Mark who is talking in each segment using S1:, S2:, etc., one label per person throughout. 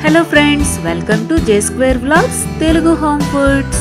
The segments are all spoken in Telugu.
S1: hello friends welcome to J square vlogs Telugu home foods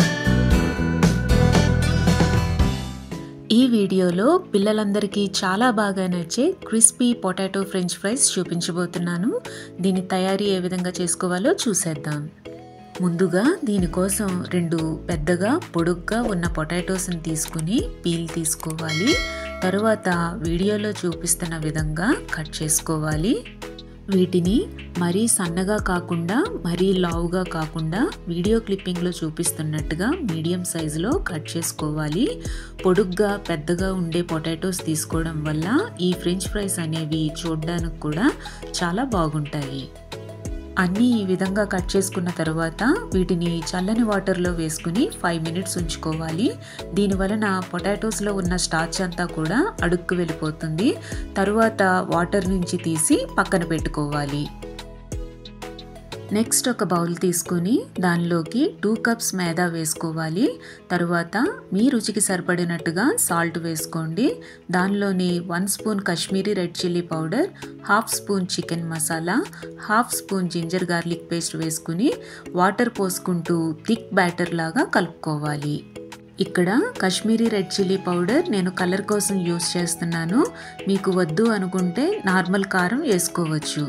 S1: ఈ వీడియోలో పిల్లలందరికీ చాలా బాగా నచ్చే క్రిస్పీ పొటాటో ఫ్రెంచ్ ఫ్రైస్ చూపించబోతున్నాను దీని తయారీ ఏ విధంగా చేసుకోవాలో చూసేద్దాం ముందుగా దీనికోసం రెండు పెద్దగా పొడుగ్గా ఉన్న పొటాటోస్ని తీసుకుని పీల్ తీసుకోవాలి తరువాత వీడియోలో చూపిస్తున్న విధంగా కట్ చేసుకోవాలి వీటిని మరీ సన్నగా కాకుండా మరీ లావుగా కాకుండా వీడియో క్లిప్పింగ్లో చూపిస్తున్నట్టుగా మీడియం సైజులో కట్ చేసుకోవాలి పొడుగ్గా పెద్దగా ఉండే పొటాటోస్ తీసుకోవడం వల్ల ఈ ఫ్రెంచ్ ఫ్రైస్ అనేవి చూడడానికి కూడా చాలా బాగుంటాయి అన్నీ ఈ విధంగా కట్ చేసుకున్న తర్వాత వీటిని చల్లని వాటర్లో వేసుకుని ఫైవ్ మినిట్స్ ఉంచుకోవాలి దీని వలన పొటాటోస్లో ఉన్న స్టార్చ్ అంతా కూడా అడుక్కు వెళ్ళిపోతుంది తరువాత వాటర్ నుంచి తీసి పక్కన పెట్టుకోవాలి నెక్స్ట్ ఒక బౌల్ తీసుకుని దానిలోకి టూ కప్స్ మైదా వేసుకోవాలి తరువాత మీ రుచికి సరిపడినట్టుగా సాల్ట్ వేసుకోండి దానిలోని one spoon Kashmiri red chilli powder half spoon chicken masala half spoon ginger garlic paste వేసుకుని వాటర్ పోసుకుంటూ థిక్ బ్యాటర్ లాగా కలుపుకోవాలి ఇక్కడ కాశ్మీరీ రెడ్ చిల్లీ పౌడర్ నేను కలర్ కోసం యూస్ చేస్తున్నాను మీకు వద్దు అనుకుంటే నార్మల్ కారం వేసుకోవచ్చు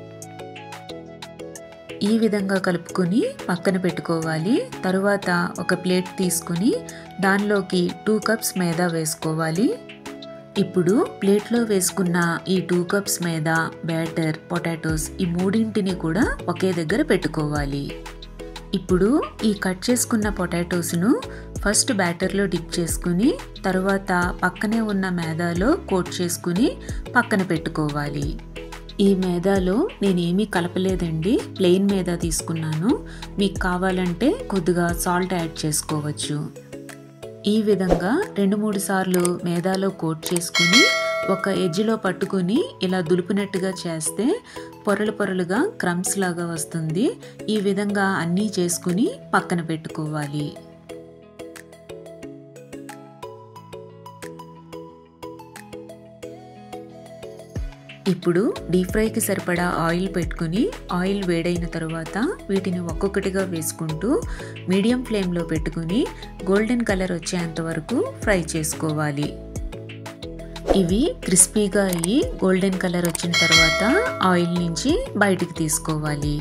S1: ఈ విధంగా కలుపుకొని పక్కన పెట్టుకోవాలి తరువాత ఒక ప్లేట్ తీసుకుని దానిలోకి టూ కప్స్ మైదా వేసుకోవాలి ఇప్పుడు ప్లేట్లో వేసుకున్న ఈ two cups maida batter potatoes ఈ మూడింటిని కూడా ఒకే దగ్గర పెట్టుకోవాలి ఇప్పుడు ఈ కట్ చేసుకున్న పొటాటోస్ను ఫస్ట్ బ్యాటర్లో డిప్ చేసుకుని తర్వాత పక్కనే ఉన్న మేదాలో కోట్ చేసుకుని పక్కన పెట్టుకోవాలి ఈ మేదాలో నేనేమీ కలపలేదండి ప్లెయిన్ మేదా తీసుకున్నాను మీకు కావాలంటే కొద్దిగా సాల్ట్ యాడ్ చేసుకోవచ్చు ఈ విధంగా రెండు మూడు సార్లు మేదాలో కోట్ చేసుకుని ఒక ఎడ్జ్లో పట్టుకుని ఇలా దులిపినట్టుగా చేస్తే పొరలు పొరలుగా క్రమ్స్ లాగా వస్తుంది ఈ విధంగా అన్నీ చేసుకుని పక్కన పెట్టుకోవాలి ఇప్పుడు డీప్ ఫ్రైకి సరిపడా ఆయిల్ పెట్టుకుని ఆయిల్ వేడైన తర్వాత వీటిని ఒక్కొక్కటిగా వేసుకుంటూ మీడియం ఫ్లేమ్లో పెట్టుకుని గోల్డెన్ కలర్ వచ్చేంత వరకు ఫ్రై చేసుకోవాలి ఇవి క్రిస్పీగా అయ్యి గోల్డెన్ కలర్ వచ్చిన తర్వాత ఆయిల్ నుంచి బయటికి తీసుకోవాలి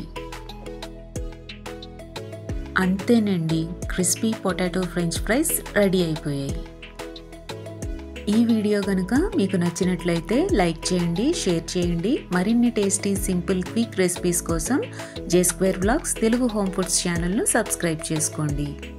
S1: అంతేనండి crispy potato french fries ready అయిపోయాయి ఈ వీడియో కనుక మీకు నచ్చినట్లయితే లైక్ చేయండి షేర్ చేయండి మరిన్ని టేస్టీ సింపుల్ క్విక్ రెసిపీస్ కోసం J square vlogs Telugu home foods ఛానల్ను సబ్స్క్రైబ్ చేసుకోండి